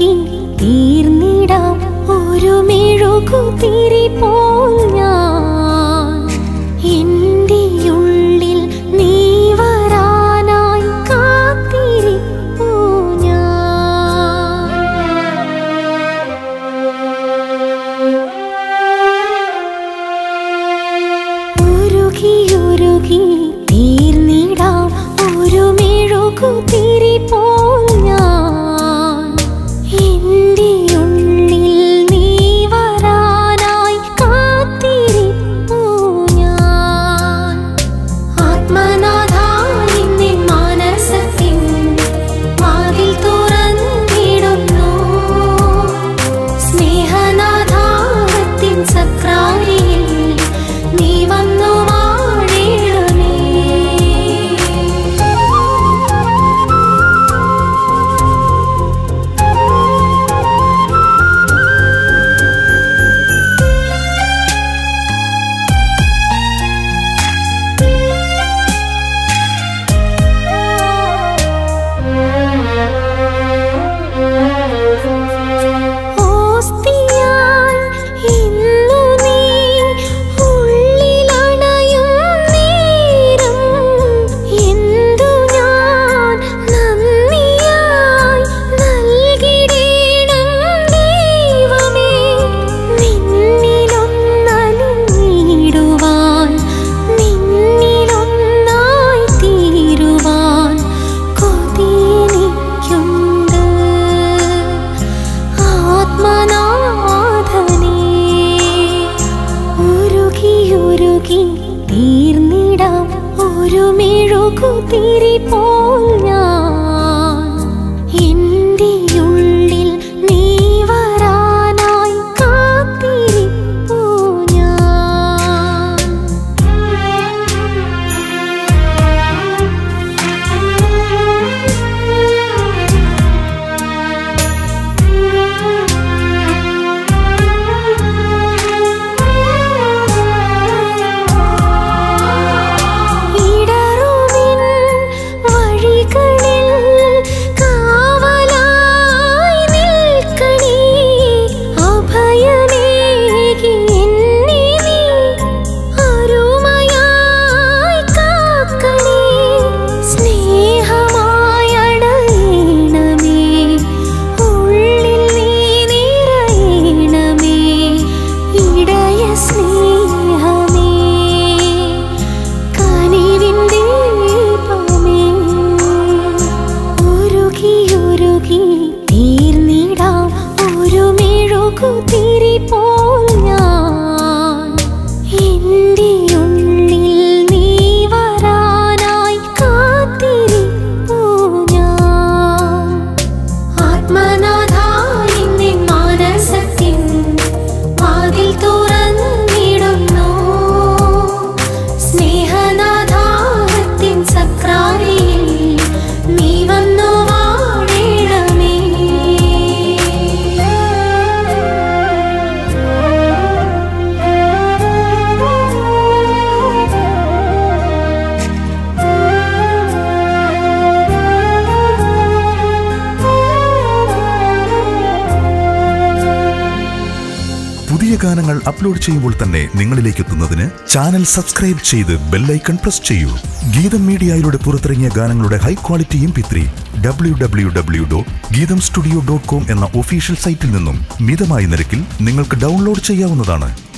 ഉരുകി തീർന്നിടാം ഒരു മെഴുകുതിരി പോൽ ഞാൻ എൻ്റെ ഉള്ളിൽ നീ വരാനായി കാത്തിരിപ്പു ഞാൻ ഉരുകി ഉരുകി തീർന്നിടാം ഒരു മെഴുകുതിരി പോൽ ഞാൻ എൻ്റെ ഉള്ളിൽ നീ വരാനായി കാത്തിരിപ്പു ഞാൻ ആത്മനാഥ നിന്നിൻ മാനസത്തിൻ വാതിൽ തുറന്നിടുന്നു സ്നേഹനാഥാവത്തിൻ സക്രാരിയിൽ നീ വന്നു വാഴണമേ ഓസ്തിയായി ഇന്നു നീ ഉള്ളിലണയും നേരം എന്തു ഞാൻ നന്ദിയായി നൽകിടേണം ദൈവമേ നിന്നിലൊന്നലിടുവാൻ നിന്നിലൊന്നായി തീരുവാൻ കൊതിയെനിക്കുണ്ട് ആത്മനാഥനേ ഉരുകി ഉരുകി തീർന്നിടാം ഒരു മെഴുകുതിരി പോൽ ഞാൻ എൻ്റെ ഉള്ളിൽ നീ വരാനായി കാത്തിരിപ്പു ഞാൻ ഇടറുമിൻ വഴികളിൽ കാവലായി നിൽക്കണേ അഭയമേകി എന്നെ നീ അരുമയായി കാക്കണേ സ്നേഹമായി അണയണമേ ഉള്ളിൽ നീ നിറയണമേ ഇടയ സ്നേഹമേ കനിവിൻ ദീപമേ ഉരുകി ഉരുകി തീർന്നിടാം ഒരു മെഴുകുതിരി പോൽ ഞാൻ എൻ്റെ ഉള്ളിൽ നീ വരാനായി കാത്തിരിപ്പു ഞാൻ ആത്മനാഥ നിന്നിൻ മാനസത്തിൻ വാതിൽ തുറന്നിടുന്നു സ്നേഹനാഥാവത്തിൻ സക്രാരിയിൽ നീ വന്നു വാഴണമേ പുതിയ ഗാനങ്ങൾ അപ്ലോഡ് ചെയ്യുമ്പോൾ തന്നെ നിങ്ങളിലേക്ക് എത്തുന്നതിന് ചാനൽ സബ്സ്ക്രൈബ് ചെയ്ത് ബെല്ലൈക്കൺ പ്രസ് ചെയ്യൂ ഗീതം മീഡിയയിലൂടെ പുറത്തിറങ്ങിയ ഗാനങ്ങളുടെ high quality M P three W W W dot Geetham studio dot com എന്ന ഒഫീഷ്യൽ സൈറ്റിൽ നിന്നും മിതമായ നിരക്കിൽ നിങ്ങൾക്ക് ഡൗൺലോഡ് ചെയ്യാവുന്നതാണ്